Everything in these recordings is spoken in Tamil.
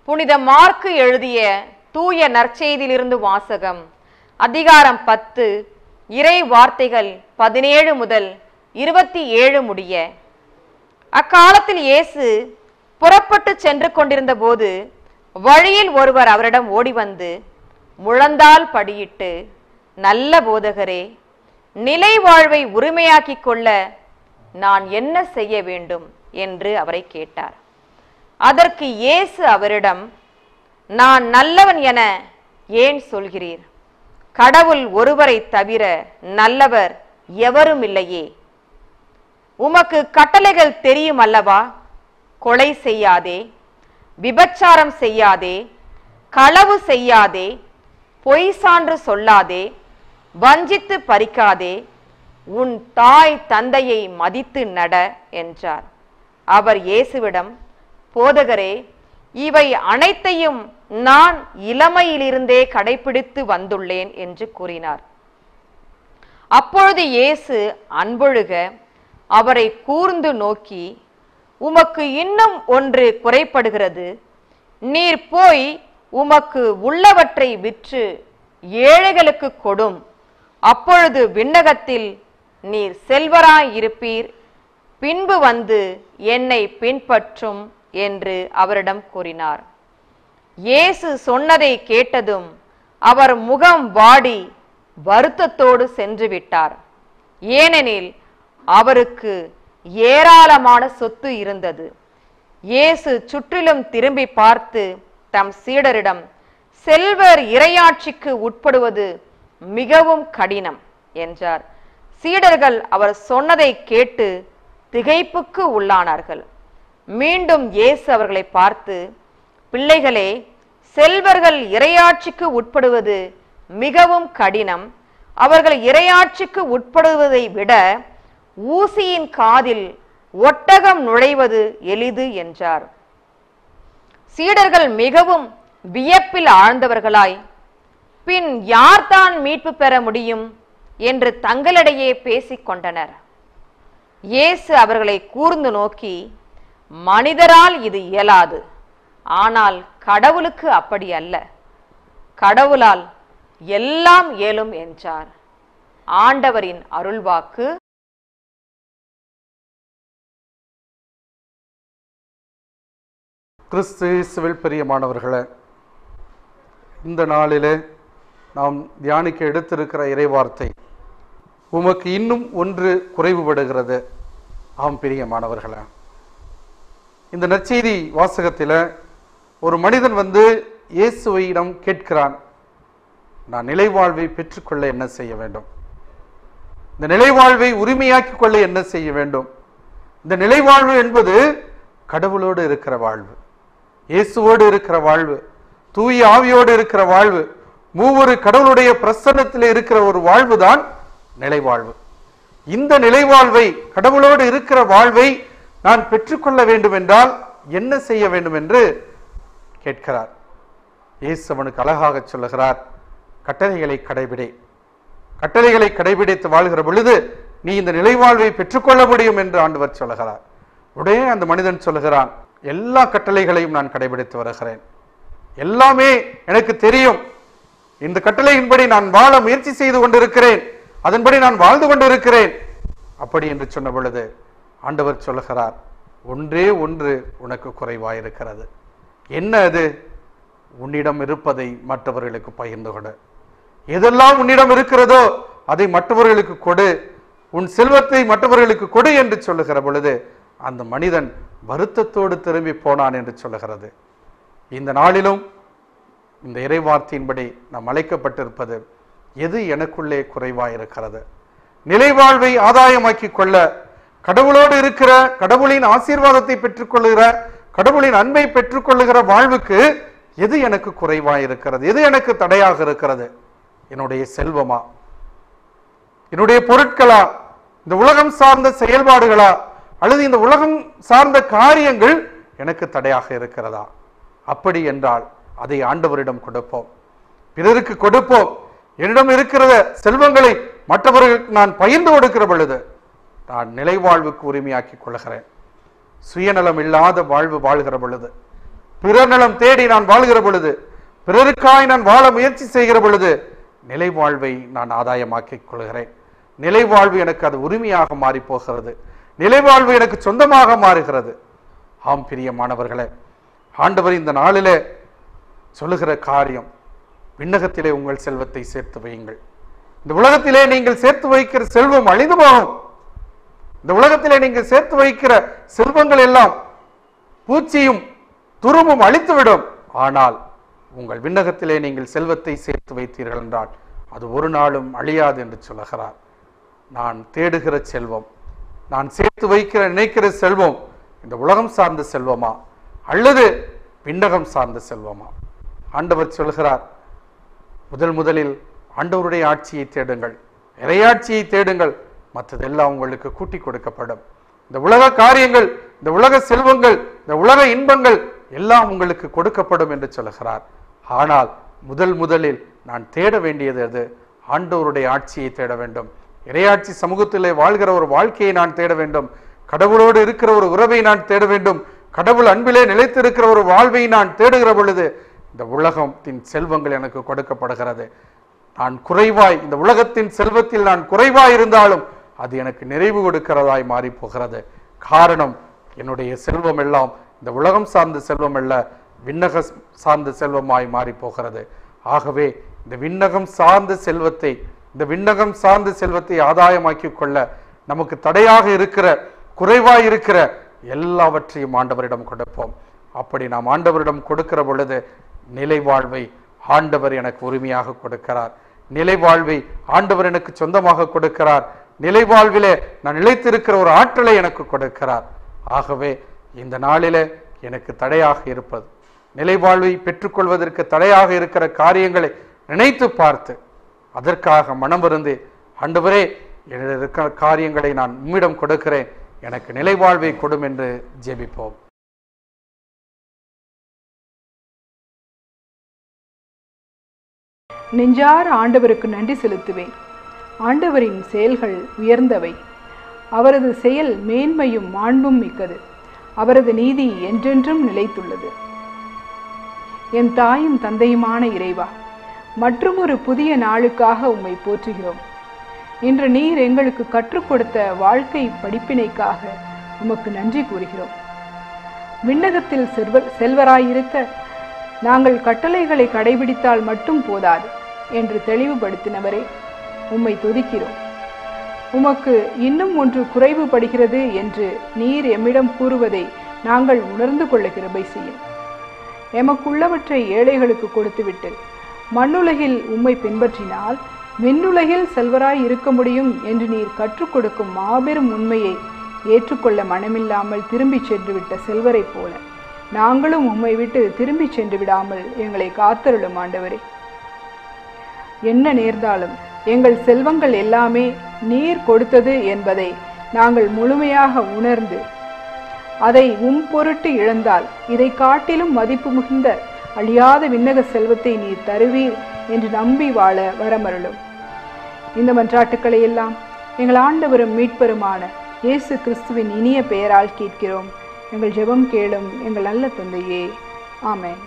புனித மார்க்கு எழுதிய தூய நற்செய்தியிலிருந்து வாசகம் அதிகாரம் பத்து இறை வார்த்தைகள் பதினேழு முதல் இருபத்தி ஏழு முடிய அக்காலத்தில் இயேசு புறப்பட்டு சென்று கொண்டிருந்த போது வழியில் ஒருவர் அவரிடம் ஓடி வந்து முழந்தால் படியிட்டு நல்ல போதகரே நிலை வாழ்வை உரிமையாக்கிக் கொள்ள நான் என்ன செய்ய வேண்டும் என்று அவரை கேட்டார் அதற்கு இயேசு அவரிடம் நான் நல்லவன் என ஏன் சொல்கிறீர் கடவுள் ஒருவரை தவிர நல்லவர் எவரும் இல்லையே உமக்கு கட்டளைகள் தெரியும் அல்லவா கொலை செய்யாதே விபச்சாரம் செய்யாதே களவு செய்யாதே பொய் சான்று சொல்லாதே வஞ்சித்து பறிக்காதே உன் தாய் தந்தையை மதித்து நட என்றார் அவர் இயேசுவிடம் போதகரே இவை அனைத்தையும் நான் இளமையிலிருந்தே கடைபிடித்து வந்துள்ளேன் என்று கூறினார் அப்பொழுது இயேசு அன்பொழுக அவரை கூர்ந்து நோக்கி உமக்கு இன்னும் ஒன்று குறைப்படுகிறது நீர் போய் உமக்கு உள்ளவற்றை விற்று ஏழைகளுக்கு கொடும் அப்பொழுது விண்ணகத்தில் நீர் செல்வராய் இருப்பீர் பின்பு வந்து என்னை பின்பற்றும் என்று அவரிடம் கூறினார் இயேசு சொன்னதை கேட்டதும் அவர் முகம் வாடி வருத்தத்தோடு சென்று விட்டார் ஏனெனில் அவருக்கு ஏராளமான சொத்து இருந்தது இயேசு சுற்றிலும் திரும்பி பார்த்து தம் சீடரிடம் செல்வர் இறையாட்சிக்கு உட்படுவது மிகவும் கடினம் என்றார் சீடர்கள் அவர் சொன்னதை கேட்டு திகைப்புக்கு உள்ளானார்கள் மீண்டும் இயேசு அவர்களை பார்த்து பிள்ளைகளே செல்வர்கள் இறையாட்சிக்கு உட்படுவது மிகவும் கடினம் அவர்கள் இறையாட்சிக்கு உட்படுவதை விட ஊசியின் காதில் ஒட்டகம் நுழைவது எளிது என்றார் சீடர்கள் மிகவும் வியப்பில் ஆழ்ந்தவர்களாய் பின் யார்தான் மீட்பு பெற முடியும் என்று தங்களிடையே பேசிக் கொண்டனர் இயேசு அவர்களை கூர்ந்து நோக்கி மனிதரால் இது இயலாது ஆனால் கடவுளுக்கு அப்படி அல்ல கடவுளால் எல்லாம் இயலும் என்றார் ஆண்டவரின் அருள்வாக்கு கிறிஸ்து இயேசுவில் பிரியமானவர்களே இந்த நாளிலே நாம் தியானிக்க எடுத்திருக்கிற இறைவார்த்தை உமக்கு இன்னும் ஒன்று குறைவுபடுகிறது ஆம் பிரியமானவர்களே இந்த நற்செய்தி வாசகத்தில் ஒரு மனிதன் வந்து இயேசுவையிடம் கேட்கிறான் நான் நிலைவாழ்வை பெற்றுக்கொள்ள என்ன செய்ய வேண்டும் இந்த நிலைவாழ்வை உரிமையாக்கிக் கொள்ள என்ன செய்ய வேண்டும் இந்த நிலைவாழ்வு என்பது கடவுளோடு இருக்கிற வாழ்வு இயேசுவோடு இருக்கிற வாழ்வு தூய ஆவியோடு இருக்கிற வாழ்வு மூவொரு கடவுளுடைய பிரசன்னத்தில் இருக்கிற ஒரு வாழ்வு தான் நிலைவாழ்வு இந்த நிலைவாழ்வை கடவுளோடு இருக்கிற வாழ்வை நான் பெற்றுக்கொள்ள வேண்டும் என்றால் என்ன செய்ய வேண்டும் என்று கேட்கிறார் இயேசு அவனுக்கு அழகாக சொல்லுகிறார் கட்டளைகளை கடைபிடி கட்டளைகளை கடைபிடித்து வாழ்கிற பொழுது நீ இந்த நிலைவாழ்வை பெற்றுக்கொள்ள முடியும் என்று ஆண்டவர் சொல்லுகிறார் உடனே அந்த மனிதன் சொல்லுகிறான் எல்லா கட்டளைகளையும் நான் கடைபிடித்து வருகிறேன் எல்லாமே எனக்கு தெரியும் இந்த கட்டளையின்படி நான் வாழ முயற்சி செய்து கொண்டிருக்கிறேன் அதன்படி நான் வாழ்ந்து கொண்டிருக்கிறேன் அப்படி என்று சொன்ன பொழுது ஆண்டவர் சொல்லுகிறார் ஒன்றே ஒன்று உனக்கு குறைவாயிருக்கிறது என்ன அது உன்னிடம் இருப்பதை மற்றவர்களுக்கு பகிர்ந்து கொடு எதெல்லாம் உன்னிடம் இருக்கிறதோ அதை மற்றவர்களுக்கு கொடு உன் செல்வத்தை மற்றவர்களுக்கு கொடு என்று சொல்லுகிற பொழுது அந்த மனிதன் வருத்தத்தோடு திரும்பி போனான் என்று சொல்லுகிறது இந்த நாளிலும் இந்த இறைவார்த்தையின்படி நாம் அழைக்கப்பட்டிருப்பது எது எனக்குள்ளே குறைவாயிருக்கிறது நிலைவாழ்வை ஆதாயமாக்கிக் கொள்ள கடவுளோடு இருக்கிற கடவுளின் ஆசீர்வாதத்தை பெற்றுக்கொள்ளுகிற கடவுளின் அன்பை பெற்றுக்கொள்ளுகிற வாழ்வுக்கு எது எனக்கு குறைவாயிருக்கிறது எது எனக்கு தடையாக இருக்கிறது என்னுடைய செல்வமா என்னுடைய பொருட்களா இந்த உலகம் சார்ந்த செயல்பாடுகளா அல்லது இந்த உலகம் சார்ந்த காரியங்கள் எனக்கு தடையாக இருக்கிறதா அப்படி என்றால் அதை ஆண்டவரிடம் கொடுப்போம் பிறருக்கு கொடுப்போம் என்னிடம் இருக்கிற செல்வங்களை மற்றவர்களுக்கு நான் பகிர்ந்து கொடுக்கிற பொழுது நான் நிலைவாழ்வுக்கு உரிமையாக்கிக் கொள்கிறேன் சுயநலம் இல்லாத வாழ்வு வாழ்கிற பொழுது பிறர் நலம் தேடி நான் வாழ்கிற பொழுது பிறருக்காய் நான் வாழ முயற்சி செய்கிற பொழுது நிலை வாழ்வை நான் ஆதாயமாக்கிக் கொள்கிறேன் நிலை வாழ்வு எனக்கு அது உரிமையாக மாறி போகிறது நிலை வாழ்வு எனக்கு சொந்தமாக மாறுகிறது ஆம் பிரியமானவர்களே ஆண்டவர் இந்த நாளிலே சொல்லுகிற காரியம் விண்ணகத்திலே உங்கள் செல்வத்தை சேர்த்து வையுங்கள் இந்த உலகத்திலே நீங்கள் சேர்த்து வைக்கிற செல்வம் அழிந்து போகும் இந்த உலகத்திலே நீங்கள் சேர்த்து வைக்கிற செல்வங்கள் எல்லாம் பூச்சியும் துருமும் அழித்துவிடும் ஆனால் உங்கள் விண்ணகத்திலே நீங்கள் செல்வத்தை சேர்த்து வைத்தீர்கள் என்றால் அது ஒரு நாளும் அழியாது என்று சொல்லுகிறார் நான் தேடுகிற செல்வம் நான் சேர்த்து வைக்கிற நினைக்கிற செல்வம் இந்த உலகம் சார்ந்த செல்வமா அல்லது விண்ணகம் சார்ந்த செல்வமா ஆண்டவர் சொல்கிறார் முதல் முதலில் ஆண்டவருடைய ஆட்சியை தேடுங்கள் இறையாட்சியை தேடுங்கள் மற்றதெல்லாம் உங்களுக்கு கூட்டி கொடுக்கப்படும் இந்த உலக காரியங்கள் இந்த உலக செல்வங்கள் இந்த உலக இன்பங்கள் எல்லாம் உங்களுக்கு கொடுக்கப்படும் என்று சொல்கிறார் ஆனால் முதல் முதலில் நான் தேட வேண்டியது அது ஆண்டவருடைய ஆட்சியை தேட வேண்டும் இறையாட்சி சமூகத்திலே வாழ்கிற ஒரு வாழ்க்கையை நான் தேட வேண்டும் கடவுளோடு இருக்கிற ஒரு உறவை நான் தேட வேண்டும் கடவுள் அன்பிலே நிலைத்திருக்கிற ஒரு வாழ்வை நான் தேடுகிற பொழுது இந்த உலகத்தின் செல்வங்கள் எனக்கு கொடுக்கப்படுகிறது நான் குறைவாய் இந்த உலகத்தின் செல்வத்தில் நான் குறைவாய் இருந்தாலும் அது எனக்கு நிறைவு கொடுக்கிறதாய் மாறி போகிறது காரணம் என்னுடைய செல்வம் எல்லாம் இந்த உலகம் சார்ந்த செல்வம் அல்ல விண்ணக சார்ந்த செல்வமாய் மாறி போகிறது ஆகவே இந்த விண்ணகம் சார்ந்த செல்வத்தை இந்த விண்ணகம் சார்ந்த செல்வத்தை ஆதாயமாக்கிக் கொள்ள நமக்கு தடையாக இருக்கிற குறைவாய் இருக்கிற எல்லாவற்றையும் ஆண்டவரிடம் கொடுப்போம் அப்படி நாம் ஆண்டவரிடம் கொடுக்கிற பொழுது நிலை வாழ்வை ஆண்டவர் எனக்கு உரிமையாக கொடுக்கிறார் நிலை வாழ்வை ஆண்டவர் எனக்கு சொந்தமாக கொடுக்கிறார் நிலை வாழ்விலே நான் நிலைத்திருக்கிற ஒரு ஆற்றலை எனக்கு கொடுக்கிறார் ஆகவே இந்த நாளிலே எனக்கு தடையாக இருப்பது நிலை வாழ்வை பெற்றுக்கொள்வதற்கு தடையாக இருக்கிற காரியங்களை நினைத்து பார்த்து அதற்காக மனம் இருந்து ஆண்டவரே என்னிடம் இருக்கிற காரியங்களை நான் உம்மிடம் கொடுக்கிறேன் எனக்கு நிலை வாழ்வை கொடும் என்று ஜெபிப்போம் நெஞ்சார ஆண்டவருக்கு நன்றி செலுத்துவேன் ஆண்டவரின் செயல்கள் உயர்ந்தவை அவரது செயல் மேன்மையும் மாண்பும் மிக்கது அவரது நீதி என்றென்றும் நிலைத்துள்ளது என் தாயும் தந்தையுமான இறைவா மற்றுமொரு புதிய நாளுக்காக உம்மை போற்றுகிறோம் இன்று நீர் எங்களுக்கு கற்றுக் கொடுத்த வாழ்க்கை படிப்பினைக்காக உமக்கு நன்றி கூறுகிறோம் விண்ணகத்தில் செல்வ செல்வராயிருக்க நாங்கள் கட்டளைகளை கடைபிடித்தால் மட்டும் போதாது என்று தெளிவுபடுத்தினவரே உம்மை துதிக்கிறோம் உமக்கு இன்னும் ஒன்று குறைவுபடுகிறது என்று நீர் எம்மிடம் கூறுவதை நாங்கள் உணர்ந்து கொள்ள கிருபை செய்யும் எமக்குள்ளவற்றை ஏழைகளுக்கு கொடுத்துவிட்டு மண்ணுலகில் உம்மை பின்பற்றினால் விண்ணுலகில் செல்வராய் இருக்க முடியும் என்று நீர் கற்றுக் கொடுக்கும் மாபெரும் உண்மையை ஏற்றுக்கொள்ள மனமில்லாமல் திரும்பிச் சென்று விட்ட செல்வரைப் போல நாங்களும் உம்மை விட்டு திரும்பிச் சென்று விடாமல் எங்களை காத்தருளும் ஆண்டவரே என்ன நேர்ந்தாலும் எங்கள் செல்வங்கள் எல்லாமே நீர் கொடுத்தது என்பதை நாங்கள் முழுமையாக உணர்ந்து அதை உம் பொருட்டு இழந்தால் இதை காட்டிலும் மதிப்பு மிகுந்த அழியாத விண்ணக செல்வத்தை நீர் தருவீர் என்று நம்பி வாழ வரமருளும் இந்த மன்றாட்டுக்களை எல்லாம் எங்கள் ஆண்டவரும் மீட்பெருமான இயேசு கிறிஸ்துவின் இனிய பெயரால் கேட்கிறோம் எங்கள் ஜெபம் கேளும் எங்கள் நல்ல தந்தையே ஆமென்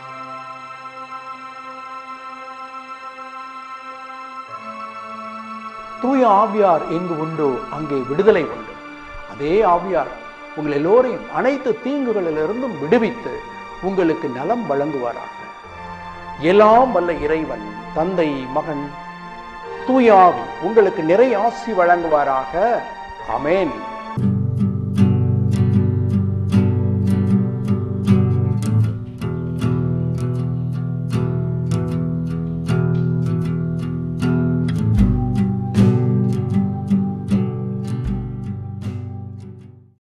தூய ஆவியார் எங்கு உண்டோ அங்கே விடுதலை உண்டு அதே ஆவியார் உங்கள் எல்லோரையும் அனைத்து தீங்குகளிலிருந்தும் விடுவித்து உங்களுக்கு நலம் வழங்குவாராக எல்லாம் வல்ல இறைவன் தந்தை மகன் தூய ஆவி உங்களுக்கு நிறைய ஆசி வழங்குவாராக அமேன்